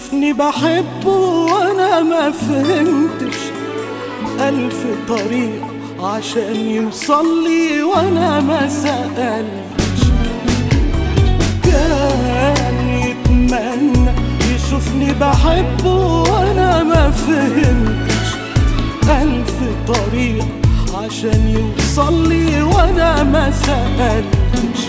يشوفني بحبه وانا ما فهمتش ألف طريق عشان يوصل لي وانا ما سألتش كان يتمنى يشوفني بحبه وانا ما فهمتش ألف طريق عشان يوصل لي وانا ما سألتش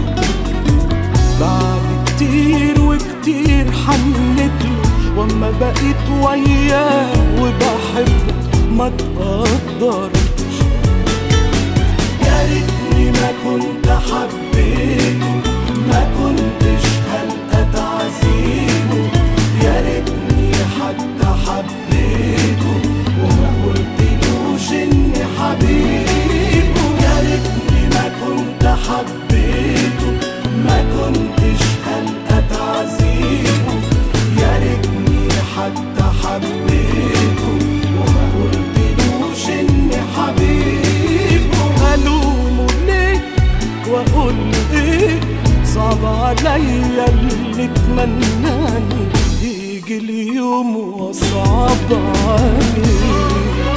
بعد كتير وكتير حنتله واما بقيت وياه وبحبه ما تقدرش يا ريتني ما كنت حبيته ما كنتش هلقى تعذيبه يا ريتني حتى حبيته وما قلتلوش اني حبيبه يا ريتني ما كنت حبيته ما كنتش هلقى تعذيبه يا ريتني حتى حبيته وما قلتلوش اني حبيبه الومه ليه واقول له ايه صعب عليا اللي اتمناني يجي اليوم وصعب عليه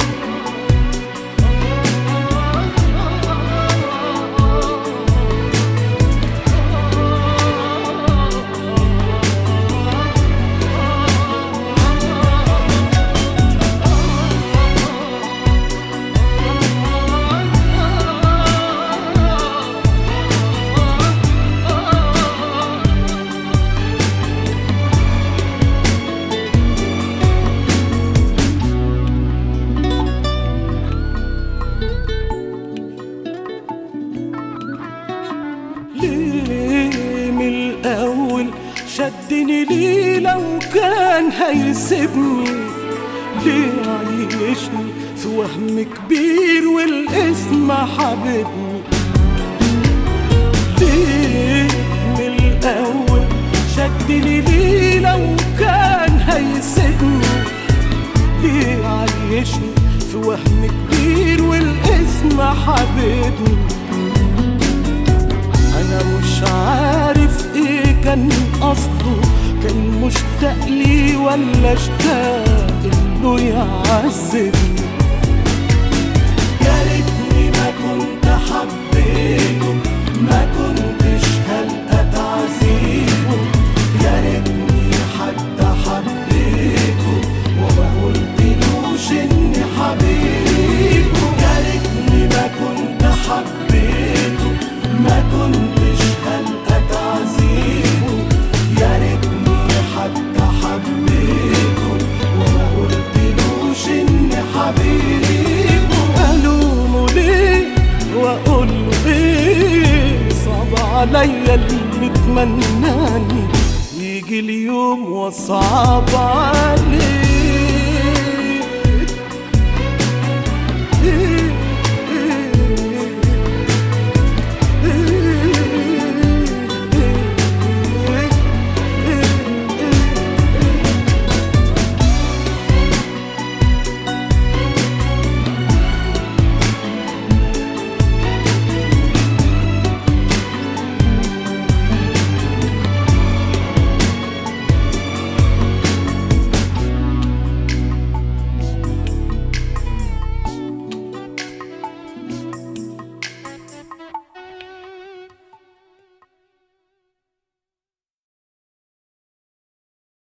ليه من الأول شدني ليه لو كان هيسيبني ليه عيشني في وهم كبير والاسم حبيبني ليه من الأول شدني ليه لو كان هيسيبني ليه عيشني في وهم كبير والاسم حبيبني انا مش عارف ايه كان قصده كان مشتاق لي ولا اشتاق انه يعذبني يا ريتني ما كنت حبيته ما كنتش هلقى تعذيبه يا ريتني حتى حبيته وما قلتلوش اني حبيبه يا ريتني ما كنت حبيته ما كنتش هلقى تعذيبه يا ريتني حتى حبيته وما قلتلوش اني حبيبه الومه ليه واقول له ايه صعب عليا اللي اتمناني يجي اليوم وصعب عليه